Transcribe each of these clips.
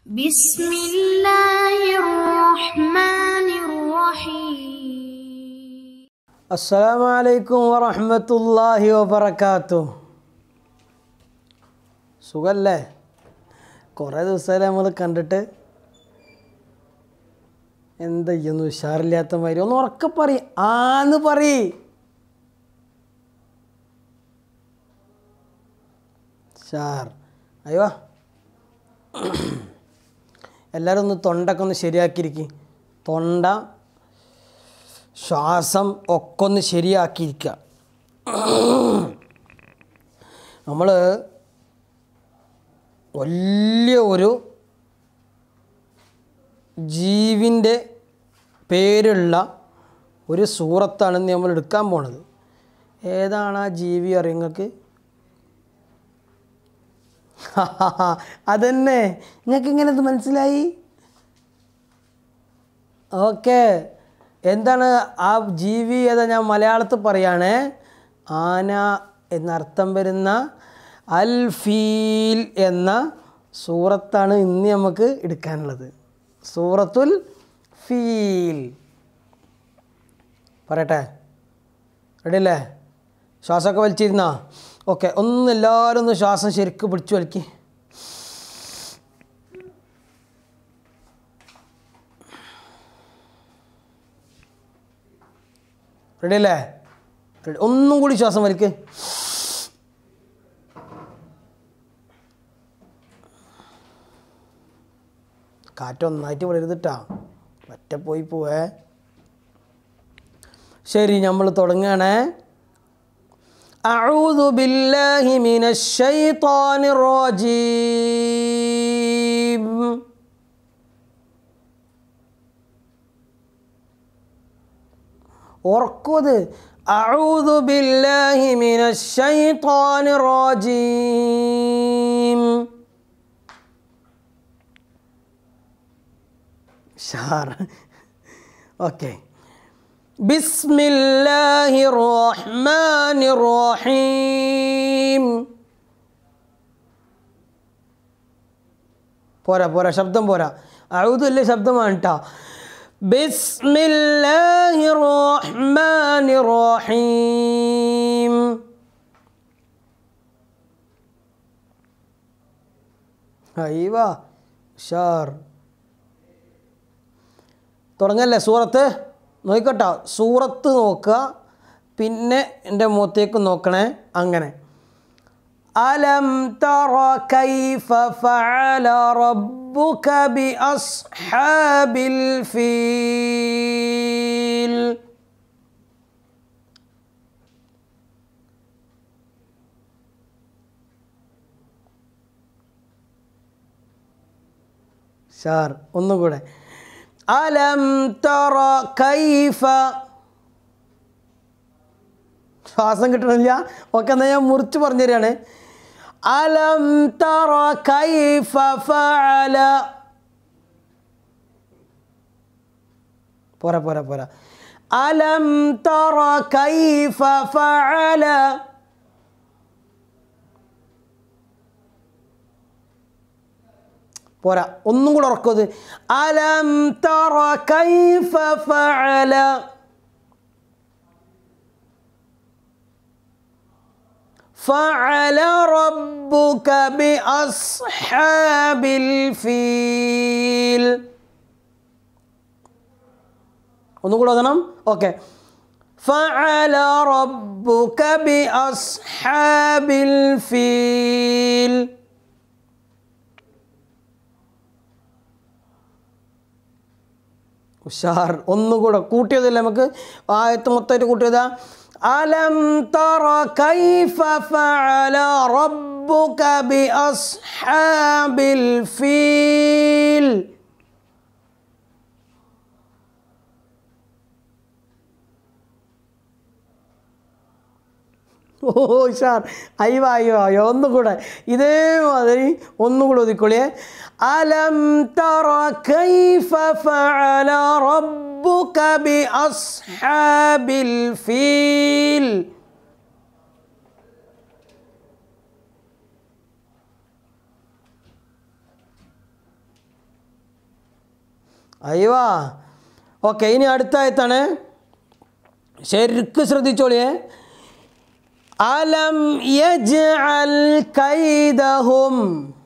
بسم الله الرحمن الرحيم അസ്സലാമു അലൈക്കും വറഹ്മത്തുള്ളാഹി വബറകാത്തു സുഖല്ലേ കുറേ ദിവസമായാലും നമ്മൾ കണ്ടിട്ട് എന്താ ചെയ്യുന്നു ഉഷാറില്ലാത്ത മാതിരി ഒന്ന് ഉറക്കെ പറ ആന്ന് പറയ് ഷാർ അയ്യോ എല്ലാവരും ഒന്ന് തൊണ്ടൊക്കെ ഒന്ന് ശരിയാക്കിയിരിക്കും തൊണ്ട ശ്വാസം ഒക്കെ ഒന്ന് ശരിയാക്കിയിരിക്കുക നമ്മൾ വലിയ ഒരു ജീവിൻ്റെ പേരുള്ള ഒരു സൂറത്താണ് ഇന്ന് നമ്മൾ എടുക്കാൻ പോണത് ഏതാണ് ആ ജീവി അറിയാം നിങ്ങൾക്ക് അതന്നെ നിങ്ങൾക്ക് ഇങ്ങനെ ഇത് മനസ്സിലായി ഓക്കെ എന്താണ് ആ ജീവി ഏതാ ഞാൻ മലയാളത്തിൽ പറയുകയാണേ ആന എന്നർത്ഥം വരുന്ന അൽ ഫീൽ എന്ന സൂറത്താണ് ഇന്ന് നമുക്ക് എടുക്കാനുള്ളത് സൂറത്തുൽ ഫീൽ പറയട്ടെ റെഡി അല്ലേ ശ്വാസമൊക്കെ വലിച്ചിരുന്നാ ഓക്കെ ഒന്ന് എല്ലാവരും ഒന്ന് ശ്വാസം ശരിക്കും പിടിച്ചു വലിക്ക് റെഡി അല്ലേ റെഡി ഒന്നും കൂടി ശ്വാസം വലിക്ക് കാറ്റ് ഒന്നായിട്ട് വിടരുതിട്ടാ ഒറ്റ പോയി പോവേ ശരി നമ്മൾ തുടങ്ങുകയാണേ أعوذ بالله من الشيطان الرجيم ഓർക്കത് أعوذ بالله من الشيطان الرجيم ഷാർ ഓക്കെ بسم الله الرحمن الرحيم പോരാ പോരാ ശബ്ദം പോരാ അഴുതല്ലേ ശബ്ദമാണ് കേട്ടോ ബിസ്മില്ലാഹി റഹ്മാനി റഹീം അയ്യവാ ഷാർ തുടങ്ങല്ലേ സൂറത്ത് നോക്കിക്കോട്ടോ സൂറത്ത് നോക്കുക പിന്നെ എൻ്റെ മുഖത്തേക്ക് നോക്കണേ അങ്ങനെ അലം തറ കൈഫ ഫഅല റബ്ബുക ബി അസ്ഹാബിൽ ഫീൽ ഷാർ ഒന്നുകൂടെ അലം തറ കൈഫ ശ്വാസം കിട്ടണില്ല ഒക്കെ എന്നാൽ ഞാൻ മുറിച്ച് പറഞ്ഞു തരികയാണ് അലം തറ കൈഫ ഫഅല പോരാ പോരാ പോരാ അലം തറ കൈഫ ഫഅല പോരാ ഒന്നും കൂടെ ഉറക്കത് അലം തറ കൈഫ ഫഅല فعل ربك بأصحاب الفيل ഒന്നും കൂടെ ഓതണം ഓക്കെ فعل ربك بأصحاب الفيل ഉഷാർ ഒന്നുകൂടെ കൂട്ടിയതല്ലേ നമുക്ക് ആയത്ത് മൊത്തമായിട്ട് കൂട്ടിയതാ അലം തറ കൈഫ ഫഅല റബ്ബുക ബി അസ്ഹാബിൽ ഫീൽ ഓ ഷാർ അയ്യോ അയ്യോ അയ്യോ ഒന്നും കൂടെ ഇതേമാതിരി ഒന്നും കൂടെ ഒതുക്കൊള്ളിയേ അലം തറ കൈഫ ഫഅല റബ്ബുക ബി അസ്ഹാബിൽ ഫീൽ അയ്യവാ ഓക്കെ ഇനി അടുത്ത ആയത്താണ് ശരിക്ക് ശ്രദ്ധിച്ചോളിയേ അലം യജ്അൽ കൈദഹും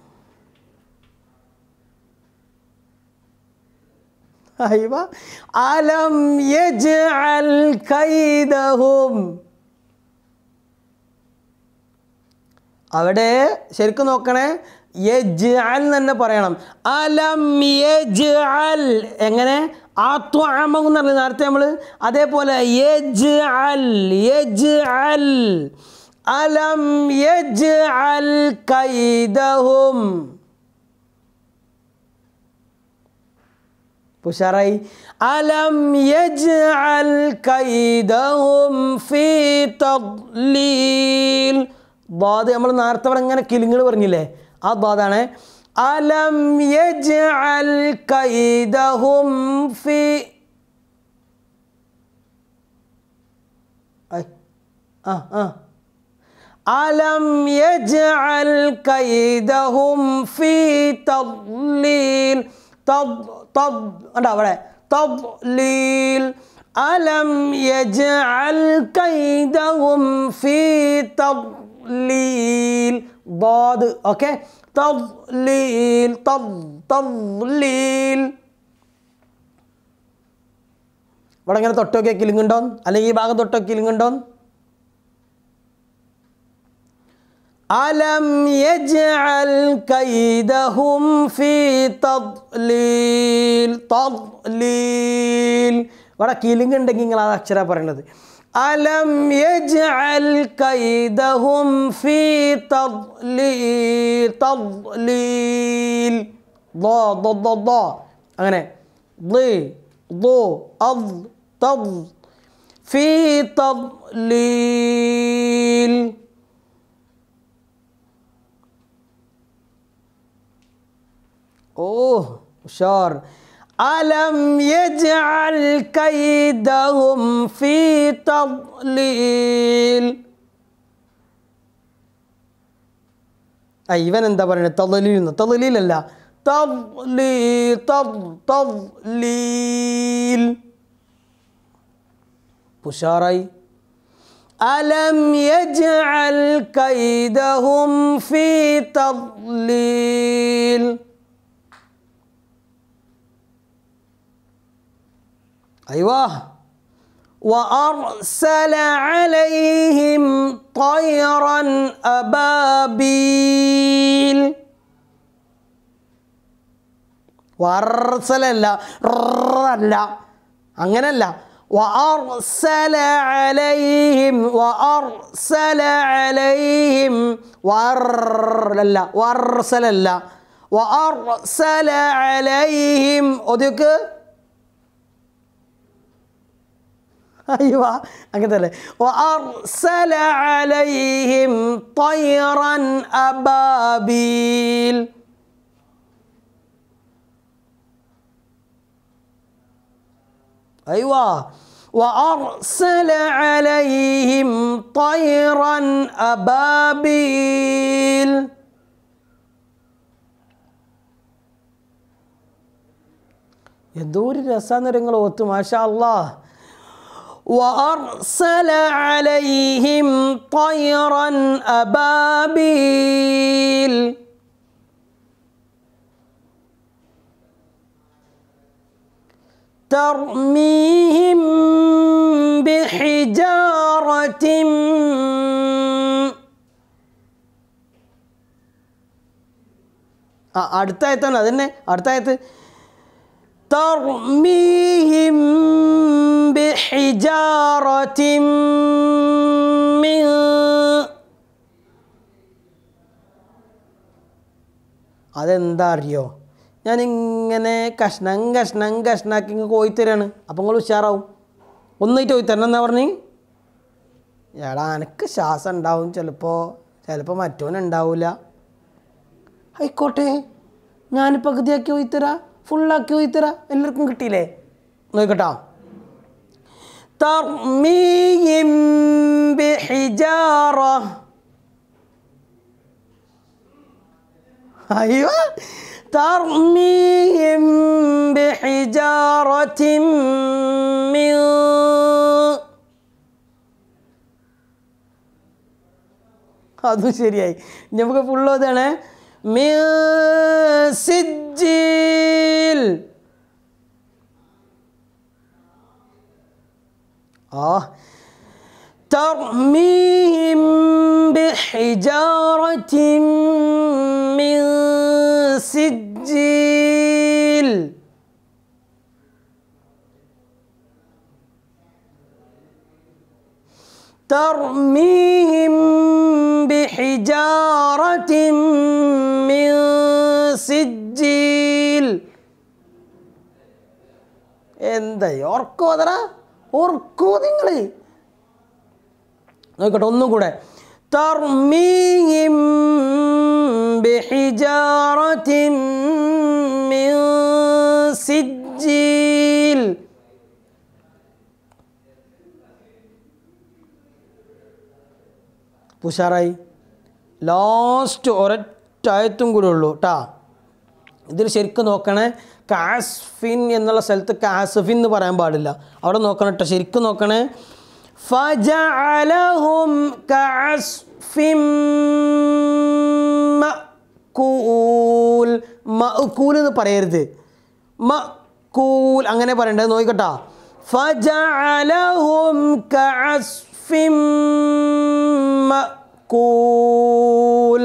അയ്യവ അലം യജ്അൽ കൈദഹും അവിടെ ശരിക്കും നോക്കണേ യജ്അൽ എന്ന് തന്നെ പറയണം അലം യജ്അൽ എങ്ങനെ ആത്വാമം എന്ന് പറഞ്ഞത് നേരത്തെ നമ്മൾ അതേപോലെ യജ്അൽ യജ്അൽ അലം യജ്അൽ കൈദഹും ഉഷാറായി അലം യജ്അൽ കൈദഹും ഫീ തദ്ലീൽ ബാദ് നമ്മൾ നേരത്തെ ഇവിടെ ഇങ്ങനെ കിലിങ്ങൾ പറഞ്ഞില്ലേ ആ ബാദാണ് അലം യജ്അൽ കൈദഹും ഫീ ഐ, ആ ആ അലം യജ്അൽ കൈദഹും ഫീ തദ്ലീൽ തദ് തദ് കണ്ടോ അവിടെ തദ്ലീൽ അലം യജ്അൽ കൈദഹും ഫീ തദ്ലീൽ ضاد ഓക്കെ തദ്ലീൽ തദ് തദ്ലീൽ ഇവിടെ ഇങ്ങനെ തൊട്ടൊക്കെ കിലുങ്ങുണ്ടോ അല്ലെങ്കിൽ ഈ ഭാഗം തൊട്ടൊക്കെ കിലുങ്ങുണ്ടോ അലം യജ്അൽ കൈദഹും ഫീ തദ്ലീൽ തദ്ലീൽ ഇവിടെ കിലിംഗ് ഉണ്ടെങ്കിൽ നിങ്ങൾ ആ അക്ഷര പറയണത് അലം യജ്അൽ കൈദഹും ഫീ തദ്ലീൽ തദ്ലീൽ ض ض ض ض അങ്ങനെ ض ض أض تض في تضليل اوه شار ألم يجعل كيدهم في تضليل ഇവൻ എന്താ പറയുന്നത് തضലീൽ തضലീലല്ല തضലീ തضലീൽ ഉഷാറായി ألم يجعل كيدهم في تضليل أيوة وأرسل عليهم طيرا أبابيل വർസലല്ല അല്ല അങ്ങനല്ല وأرسل عليهم وأرسل عليهم ورلا ورسل لا وأرسل عليهم ഒതുക്ക് أيوة അങ്ങനെ وأرسل عليهم طيرا أبابيل أيوة وأرسل عليهم طيرا أبابيل എന്തോ ഒരു രസാന്ന് നിങ്ങൾ ഓത്ത് മാഷാ അല്ലാ وأرسل عليهم طيرا أبابيل ترميهم بحجارة ആ അടുത്ത ആയത്താണ് അതന്നെ അടുത്ത ആയത്ത് ترميهم بحجارة من അതെന്താ അറിയോ ഞാനിങ്ങനെ കഷ്ണം കഷ്ണം കഷ്ണാക്കി ഇങ്ങ് കോയിത്തരാണ് അപ്പം നിങ്ങൾ ഉഷാറാവും ഒന്നായിട്ട് കോയിത്തരണം എന്നാ പറഞ്ഞ് എടാ എനിക്ക് ശ്വാസം ഉണ്ടാവും ചിലപ്പോൾ ചിലപ്പോൾ മറ്റോനുണ്ടാവില്ല ആയിക്കോട്ടെ ഞാൻ പകുതിയാക്കി പോയിത്തരാ ഫുള്ളാക്കി പോയിത്തരാ എല്ലാവർക്കും കിട്ടിയില്ലേ നോക്കട്ടോ തർമീം ബിഹിജാറ അയ്യോ തർമീം ബിഹിജാറ بحجارة من അതും ശരിയായി നമുക്ക് ഫുള്ള് അതാണ് സിജിൽ ആ ترميهم بحجارة من سجيل ترميهم بحجارة من سجيل എന്തായി ഓർക്കോ അതറ ഓർക്കോ നിങ്ങൾ നോക്കട്ടെ ഒന്നും കൂടെ തർമീഹിം ബിഹിജാറത്തിൻ മിൻ സിജ്ജീൽ ഉഷാറായി ലാസ്റ്റ് ഒരൊറ്റായത്തും കൂടെ ഉള്ളൂ കേട്ടാ ഇതിൽ ശരിക്കും നോക്കണേ കാസ്ഫിൻ എന്നുള്ള സ്ഥലത്ത് കാസഫിൻ എന്ന് പറയാൻ പാടില്ല അവിടെ നോക്കണം കേട്ടോ ശരിക്കും നോക്കണേ فجعلهم كعصف مأكول മഅക്കൂൽ എന്ന് പറയരുത് മഅക്കൂൽ അങ്ങനെ പറയണ്ടത് നോക്കിക്കട്ടാ فجعلهم كعصف مأكول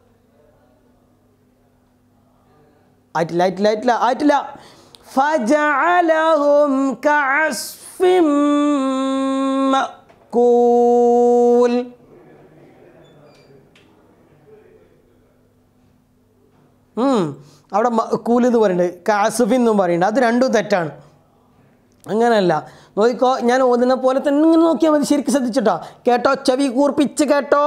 ആയിട്ടില്ല ആയിട്ടില്ല ആയിട്ടില്ല ആയിട്ടില്ല فجعلهم كعصف مأكول ഉം. അവിടെ മഅക്കൂൽ എന്ന് പറയുന്നുണ്ട് കാസുഫിൻ എന്നും പറയുന്നുണ്ട് അത് രണ്ടും തെറ്റാണ് അങ്ങനെയല്ല നോക്കിക്കോ ഞാൻ ഓതുന്ന പോലെ തന്നെ ഇങ്ങനെ നോക്കിയാൽ മതി ശരിക്കും ശ്രദ്ധിച്ചിട്ടോ കേട്ടോ ചെവി കൂർപ്പിച്ച് കേട്ടോ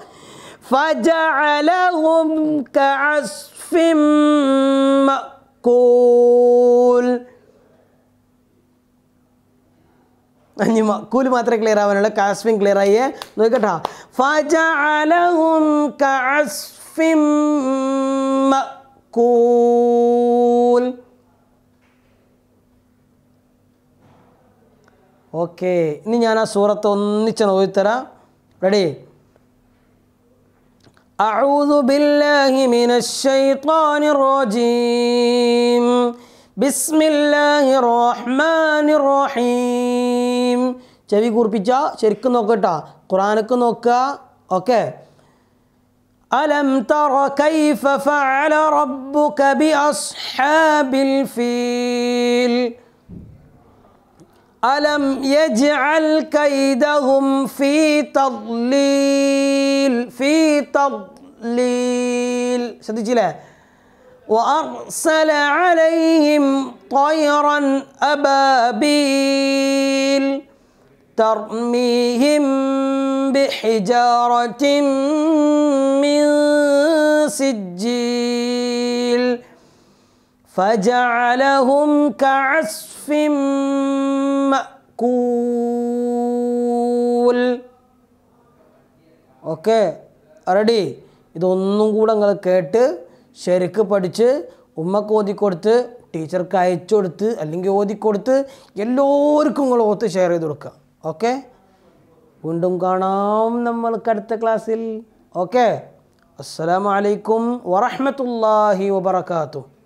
فجعلهم كعصف مأكول ഇനി മക്കൂല് മാത്രമേ ക്ലിയർ ആവാനുള്ള കാസ്ഫിൻ ക്ലിയർ ആയേ നോക്കട്ടാ ഫജഅലഹും കഅസ്ഫിൻ മഅകൂൽ ഓക്കെ ഇനി ഞാൻ ആ സൂറത്ത് ഒന്നിച്ച് നോക്കിത്തരാം റെഡി أعوذ بالله من الشيطان الرجيم بسم الله الرحمن الرحيم ചെവി കൂർപ്പിച്ച ശരിക്കും നോക്കട്ടാ ഖുറാനൊക്കെ നോക്കുക ഓക്കെ ألم تر كيف فعل ربك بأصحاب الفيل ألم يجعل كيدهم في تضليل في تضليل ശ്രദ്ധിച്ചില്ലേ وأرسل عليهم طيرا أبابيل ترميهم بحجارة من سجيل فجعلهم كعصف مأكول ഓക്കെ റെഡി ഇതൊന്നും കൂടെ നിങ്ങൾ കേട്ട് ശരിക്ക് പഠിച്ച് ഉമ്മക്ക് ഓതിക്കൊടുത്ത് ടീച്ചർക്ക് അയച്ചു കൊടുത്ത് അല്ലെങ്കിൽ ഓതിക്കൊടുത്ത് എല്ലാവർക്കും നിങ്ങൾ ഓത്ത് ഷെയർ ചെയ്ത് കൊടുക്കുക ഓക്കെ വീണ്ടും കാണാം നമ്മൾക്ക് അടുത്ത ക്ലാസ്സിൽ ഓക്കെ അസ്സലാമലൈക്കും വറഹമത്തല്ലാഹി വബർക്കാത്തു